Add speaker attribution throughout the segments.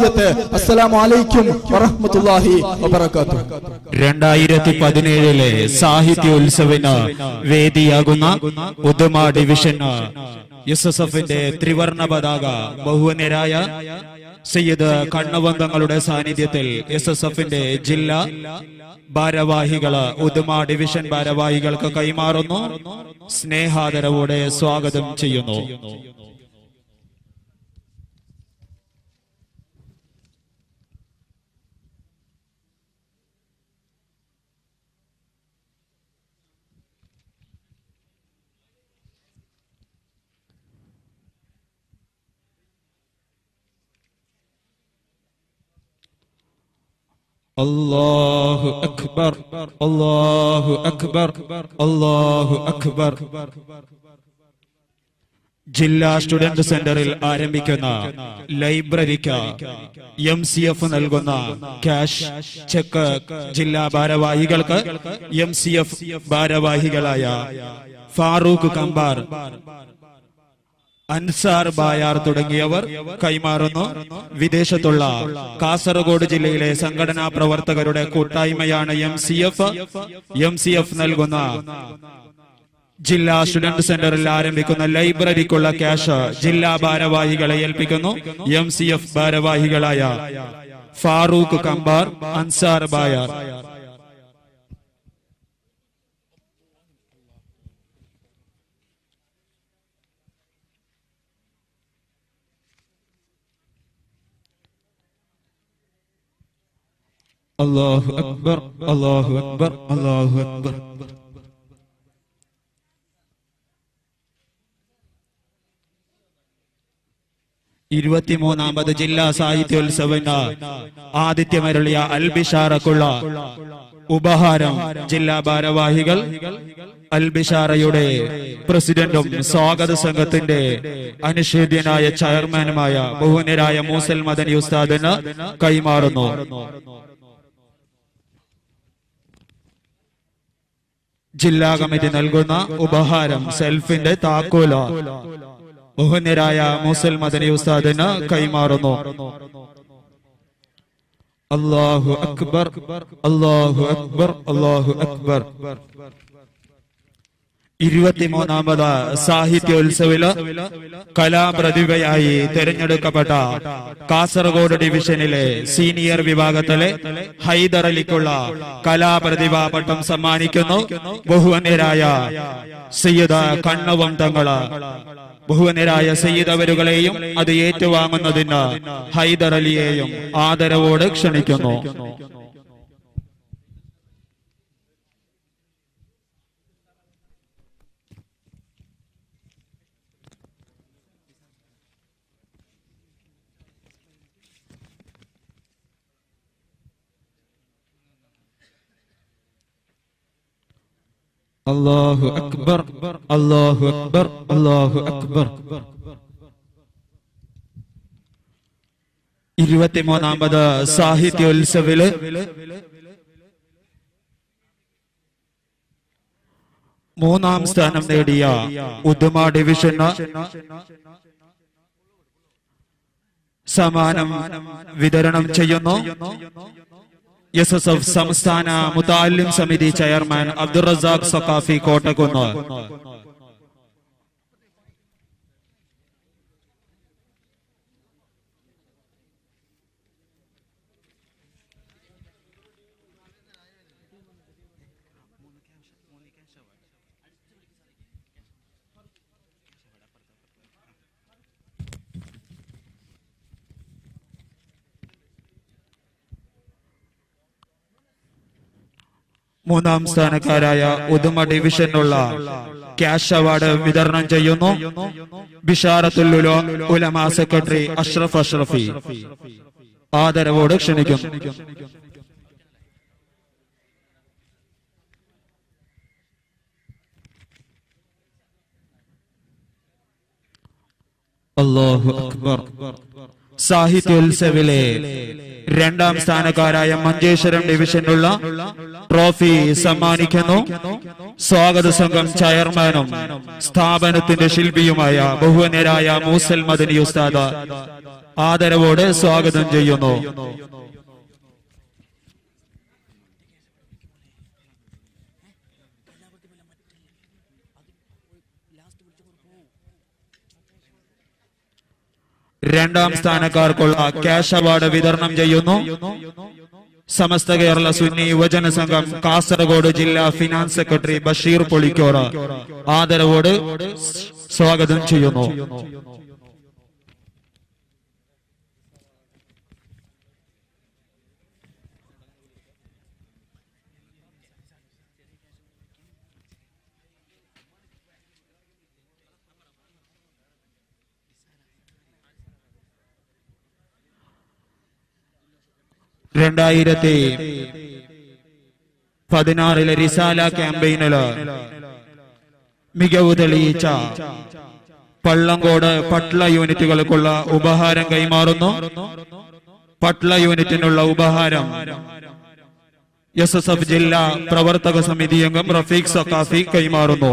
Speaker 1: വസിയത്ത് അസ്സലാമു അലൈക്കും വറഹ്മത്തുള്ളാഹി വബറകാതുഹു
Speaker 2: രണ്ടായിരത്തി പതിനേഴിലെ സാഹിത്യോത്സവിന് വേദിയാകുന്ന ഉദുമ ഡിവിഷൻ എസ് എസ് എഫിന്റെ ത്രിവർണ പതാക ബഹുവന്യരായ സയ്യിദ് കണ്ണവന്തങ്ങളുടെ സാന്നിധ്യത്തിൽ എസ് എസ് എഫിന്റെ ജില്ലാ ഭാരവാഹികള് ഉദുമ ഡിവിഷൻ ഭാരവാഹികൾക്ക് കൈമാറുന്നു സ്നേഹാദരവോടെ സ്വാഗതം ചെയ്യുന്നു അല്ലാഹു അക്ബർ അല്ലാഹു അക്ബർ അല്ലാഹു അക്ബർ ജില്ലാ സ്റ്റുഡന്റ് സെന്ററിൽ ആരംഭിക്കുന്ന ലൈബ്രറിക്ക് എം സി എഫ് നൽകുന്ന ക്യാഷ് ചെക്ക് ജില്ലാ ഭാരവാഹികൾക്ക് എം സി എഫ് ഭാരവാഹികളായ ഫാറൂഖ് കമ്പാർ അൻസാർ ബായാർ തുടങ്ങിയവർ കൈമാറുന്നു വിദേശത്തുള്ള കാസർഗോഡ് ജില്ലയിലെ സംഘടനാ പ്രവർത്തകരുടെ കൂട്ടായ്മയാണ് M C F M C F നൽകുന്ന ജില്ലാ സ്റ്റുഡന്റ് സെന്ററിൽ ആരംഭിക്കുന്ന ലൈബ്രറിക്കുള്ള ക്യാഷ് ജില്ലാ ഭാരവാഹികളെ ഏൽപ്പിക്കുന്നു എം സി എഫ് ഭാരവാഹികളായ ഫാറൂഖ് കമ്പാർ അൻസാർ ബായാർ അല്ലാഹു അക്ബർ അല്ലാഹു അക്ബർ അല്ലാഹു അക്ബർ ഇരുപത്തിമൂന്നാമത് ജില്ലാ സാഹിത്യോത്സവന് ആദിത്യമരുളിയ അൽബിഷാറക്കുള്ള ഉപഹാരം ജില്ലാ ഭാരവാഹികൾ അൽബിഷാറയുടെ പ്രസിഡന്റും സ്വാഗത സംഘത്തിന്റെ അനിഷേധ്യനായ ചെയർമാനുമായ ബഹുനരായ മൂസൽ മദനി ഉസ്താദിന് കൈമാറുന്നു ജില്ലാ കമ്മിറ്റി നൽകുന്ന ഉപഹാരം സെൽഫിന്റെ താക്കോല ബഹുന്യരായ മൂസൽ മദനി ഉസ്താദിന് കൈമാറുന്നു അല്ലാഹു അക്ബർ അല്ലാഹു അക്ബർ അല്ലാഹു അക്ബർ ഇരുപത്തിമൂന്നാമത് സാഹിത്യോത്സവില് കലാപ്രതിഭയായി തെരഞ്ഞെടുക്കപ്പെട്ട കാസർഗോഡ് ഡിവിഷനിലെ സീനിയർ വിഭാഗത്തിലെ ഹൈദർ അലിക്കുള്ള കലാപ്രതിഭാ പട്ടം സമ്മാനിക്കുന്നു ബഹുവന്യരായ സയ്യിദ് കണ്ണവം തങ്ങള് ബഹുവനരായ സയ്യിദ് അവരുകളെയും അത് ഏറ്റുവാങ്ങുന്നതിന് ഹൈദർ അലിയെയും ആദരവോട് ക്ഷണിക്കുന്നു അല്ലാഹു അക്ബർ അല്ലാഹു അക്ബർ അല്ലാഹു അക്ബർ ഇരുപത്തിമൂന്നാമത് സാഹിത്യോത്സവില് മൂന്നാം സ്ഥാനം നേടിയ ഉദുമ ഡിവിഷന് സമ്മാനം വിതരണം ചെയ്യുന്നു എസ് എസ് എഫ് സംസ്ഥാന മുതാലിം സമിതി ചെയർമാൻ അബ്ദുൾ റസാഖ് സഖാഫി കോട്ടക്കുന്ന് മൂന്നാം സ്ഥാനക്കാരായ ഉദുമ ഡിവിഷനുള്ള ക്യാഷ് അവാർഡ് വിതരണം ചെയ്യുന്നു ബിഷാറത്തുൽ ഉലോ- ഉലമ സെക്രട്ടറി അഷ്റഫ് അഷ്റഫി ആദരവോട് ക്ഷണിക്കുന്നു അല്ലാഹു അക്ബർ സാഹിത്യോത്സവിലെ രണ്ടാം സ്ഥാനക്കാരായ മഞ്ചേശ്വരം ഡിവിഷനുള്ള ട്രോഫി സമ്മാനിക്കുന്നു സ്വാഗത സംഘം ചെയർമാനും സ്ഥാപനത്തിന്റെ ശില്പിയുമായ ബഹുവന്യരായ മൂസൽ മദനി ഉസ്താദ് ആദരവോടെ സ്വാഗതം ചെയ്യുന്നു രണ്ടാം സ്ഥാനക്കാർക്കുള്ള ക്യാഷ് അവാർഡ് വിതരണം ചെയ്യുന്നു സമസ്ത കേരള സുന്നി യുവജന സംഘം കാസർഗോഡ് ജില്ലാ ഫിനാൻസ് സെക്രട്ടറി ബഷീർ പൊളിക്കോറ ആദരവോട് സ്വാഗതം ചെയ്യുന്നു രണ്ടായിരത്തി പതിനാറിലെ റിസാല ക്യാമ്പയിനില് മികവ് തെളിയിച്ച പള്ളങ്കോട് പട്ല യൂണിറ്റുകൾക്കുള്ള ഉപഹാരം കൈമാറുന്നു പട്ല യൂണിറ്റിനുള്ള ഉപഹാരം എസ് എസ് എഫ് ജില്ലാ പ്രവർത്തക സമിതി അംഗം റഫീഖ് സക്കാഫി കൈമാറുന്നു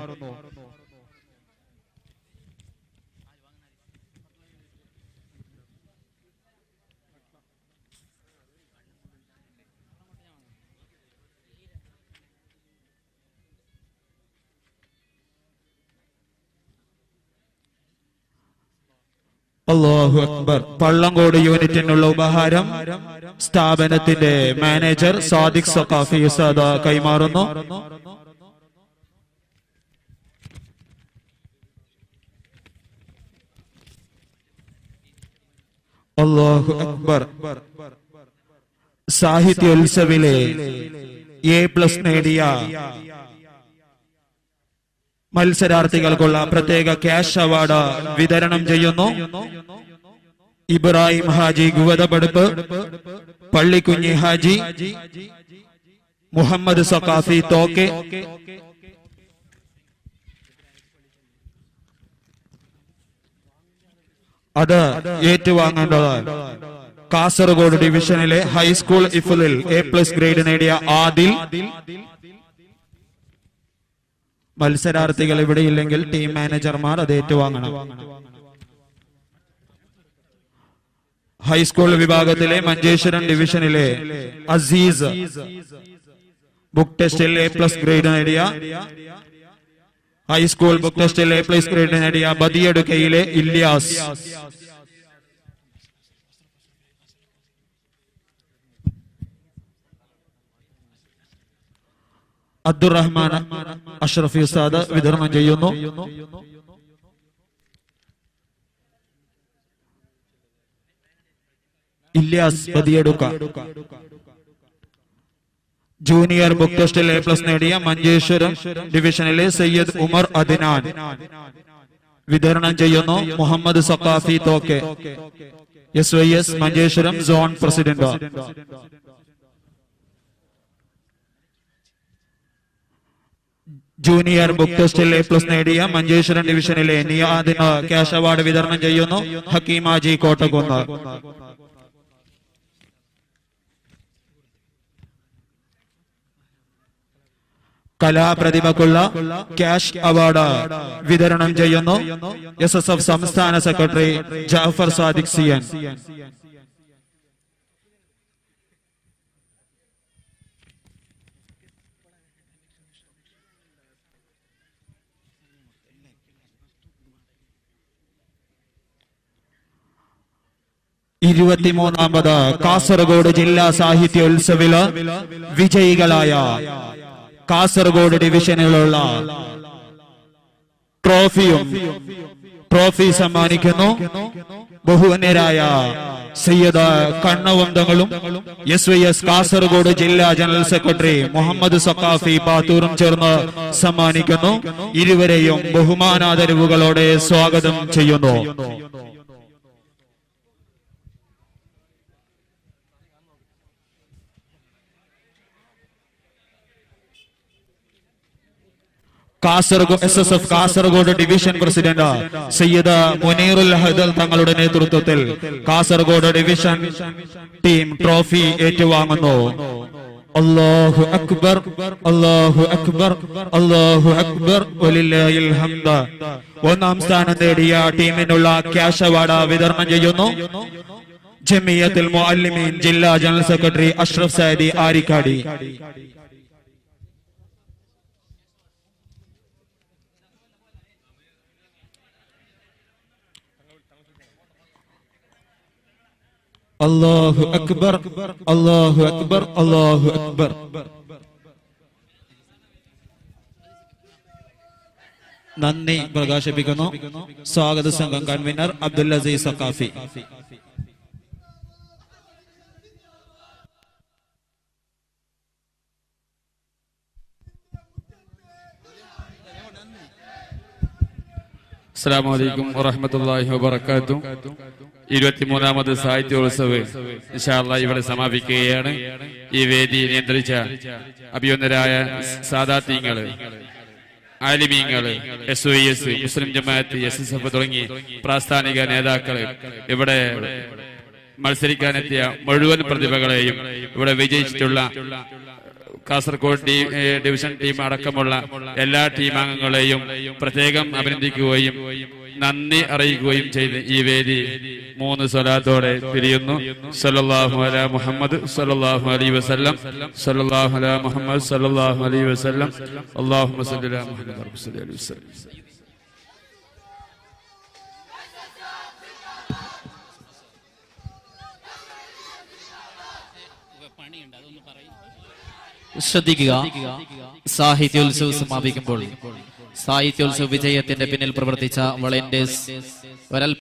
Speaker 2: അള്ളാഹു അക്ബർ പള്ളങ്കോട് യൂണിറ്റിനുള്ള ഉപഹാരം സ്ഥാപനത്തിന്റെ മാനേജർ സാദിഖ് സഖാഫി ഉസ്താദ് കൈമാറുന്നു അള്ളാഹു അക്ബർ സാഹിത്യോത്സവിലെ എ പ്ലസ് നേടിയ മത്സരാർത്ഥികൾക്കുള്ള പ്രത്യേക ക്യാഷ് അവാർഡ് വിതരണം ചെയ്യുന്നു ഇബ്രാഹിം ഹാജി ഗുവതപടുപ്പ് പള്ളിക്കുഞ്ഞി ഹാജി മുഹമ്മദ് സക്കാഫി തോക്കെ അത് ഏറ്റുവാങ്ങേണ്ടത് കാസർഗോഡ് ഡിവിഷനിലെ ഹൈസ്കൂൾ ഇഫുലിൽ എ പ്ലസ് ഗ്രേഡ് നേടിയ ആദിൽ മത്സരാർത്ഥികൾ ഇവിടെയില്ലെങ്കിൽ ടീം മാനേജർമാർ അത് ഏറ്റുവാങ്ങണം ഹൈസ്കൂൾ വിഭാഗത്തിലെ മഞ്ചേശ്വരം ഡിവിഷനിലെ അസീസ് ബുക്ക് ടെസ്റ്റിൽ എ പ്ലസ് ഗ്രേഡ് നേടിയ ഹൈസ്കൂൾ ബുക്ക് ടെസ്റ്റിൽ എ പ്ലസ് ഗ്രേഡ് നേടിയ ബദിയടുക്കയിലെ ഇല്യാസ് അബ്ദുറഹ്മാൻ അഷ്റഫി ഉസ്താദ് വിതരണം ചെയ്യുന്നു ഇല്യാസ് ബദിയടുക്ക ജൂനിയർ ബുക്ക് ടെസ്റ്റിൽ എ പ്ലസ് നേടിയ മഞ്ചേശ്വരം ഡിവിഷനിലെ സയ്യദ് ഉമർ അദിനാൻ വിതരണം ചെയ്യുന്നു Muhammad Saqafi Thokke S Y S Manjeshwaram zone president junior book ടെസ്റ്റിൽ എ പ്ലസ് നേടിയ മഞ്ചേശ്വരം ഡിവിഷനിലെ നിയാദിന് ക്യാഷ് അവാർഡ് വിതരണം ചെയ്യുന്നു ഹക്കീമാജി കോട്ടക്കുന്ന് കലാപ്രതിഭക്കുള്ള ക്യാഷ് അവാർഡ് വിതരണം ചെയ്യുന്നു എസ് എസ് എഫ് സംസ്ഥാന സെക്രട്ടറി ജാഫർ സാദിഖ് സിയൻ ഇരുപത്തിമൂന്നാമത് കാസർഗോഡ് ജില്ലാ സാഹിത്യോത്സവില് വിജയികളായ കാസർഗോഡ് ഡിവിഷനിലുള്ള ട്രോഫിയും ട്രോഫി സമ്മാനിക്കുന്നു ബഹുവന്യരായ സയ്യദ് കണ്ണവന്തങ്ങളും എസ് വൈ എസ് കാസർഗോഡ് ജില്ലാ ജനറൽ സെക്രട്ടറി മുഹമ്മദ് സക്കാഫി പാത്തൂറും ചേർന്ന് സമ്മാനിക്കുന്നു ഇരുവരെയും ബഹുമാനാദരവുകളോടെ സ്വാഗതം ചെയ്യുന്നു Kasaragod S S F Kasaragod division president Sayyid Munirul ഹദൽ തങ്ങളുടെ നേതൃത്വത്തിൽ കാസർഗോഡ് ഡിവിഷൻ ടീം ട്രോഫി ഏറ്റുവാങ്ങുന്നു അല്ലാഹു അക്ബർ അല്ലാഹു അക്ബർ അല്ലാഹു അക്ബർ വലില്ലാഹിൽ ഹംദ ഒന്നാം സ്ഥാനം നേടിയ ടീമിനുള്ള ക്യാഷ് അവാർഡ് വിതരണം ചെയ്യുന്നു ജമിയത്തുൽ മുഅല്ലിമീൻ ജില്ലാ ജനറൽ സെക്രട്ടറി അഷ്റഫ് സൈദി ആരിക്കാടി അല്ലാഹു അക്ബർ അല്ലാഹു അക്ബർ അല്ലാഹു അക്ബർ നന്ദി പ്രകാശിപ്പിക്കുന്നു സ്വാഗത സംഘം കൺവീനർ അബ്ദുൽ അസീസ് സക്കാഫി
Speaker 3: അസ്സാം വലൈക്കും വറഹമത്തല്ലാഹി വബർക്കാത്തു ഇരുപത്തിമൂന്നാമത് സാഹിത്യോത്സവ് ഇൻഷാല്ല ഇവിടെ സമാപിക്കുകയാണ് ഈ വേദി നിയന്ത്രിച്ച അഭിയൊന്നരായ സാദാത്യങ്ങള് ആലിമീങ്ങള് S O S Muslim Jamaat S S F തുടങ്ങി പ്രാസ്ഥാനിക നേതാക്കള് ഇവിടെ മത്സരിക്കാനെത്തിയ മുഴുവൻ പ്രതിഭകളെയും ഇവിടെ വിജയിച്ചിട്ടുള്ള Kasaragod team A, division team അടക്കമുള്ള എല്ലാ ടീം അംഗങ്ങളെയും പ്രത്യേകം അഭിനന്ദിക്കുകയും നന്ദി അറിയിക്കുകയും ചെയ്ത് ഈ വേദി മൂന്ന് സ്വലാത്തോടെ പിരിയുന്നു സല്ലല്ലാഹു അലാ മുഹമ്മദ് സല്ലല്ലാഹു അലൈഹി വസല്ലം സല്ലല്ലാഹു അലാ മുഹമ്മദ് സല്ലല്ലാഹു അലൈഹി വസല്ലം അല്ലാഹുമ്മ സല്ലി അലാ മുഹമ്മദ് റബ്ബി സല്ലി അലൈഹി വസല്ലം
Speaker 4: ശ്രദ്ധിക്കുക സാഹിത്യോത്സവം സമാപിക്കുമ്പോൾ സാഹിത്യോത്സവ വിജയത്തിന്റെ പിന്നിൽ പ്രവർത്തിച്ച വളണ്ടിയേഴ്സ് ഒരൽ